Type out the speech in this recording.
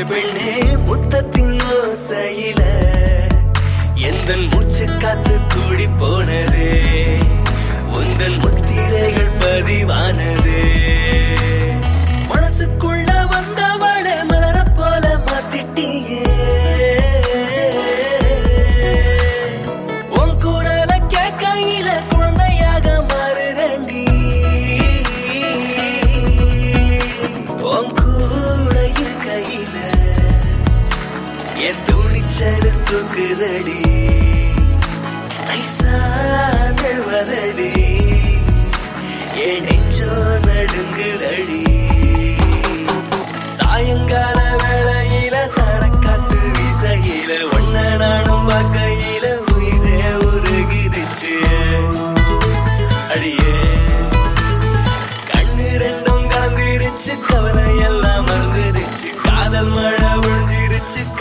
பெண்ணே முத்தத்தின் ஓசையில எந்த மூச்சு காத்து கூடி போனதே உந்தன் முத்திரைகள் பதிவானதே மனசுக்குள்ள வந்தவளை மலர போல மாத்திட்டியே உன் குரலை கேட்கையில குழந்தையாக மாறுதண்டி உன் கூட இருக்கையில என் துணிச்சல் தூக்குதடி ஐசா நழுவதடி என் நெஞ்சோ நடுங்குதடி சாயங்கால வேளையில சரக்காத்து வீசையில ஒன்ன நானும் பார்க்கையில உயிரே உருகிடுச்சு அடியே கண்ணு ரெண்டும் கலந்துருச்சு கவலை எல்லாம் மறந்துருச்சு காதல் மழை விழுந்துருச்சு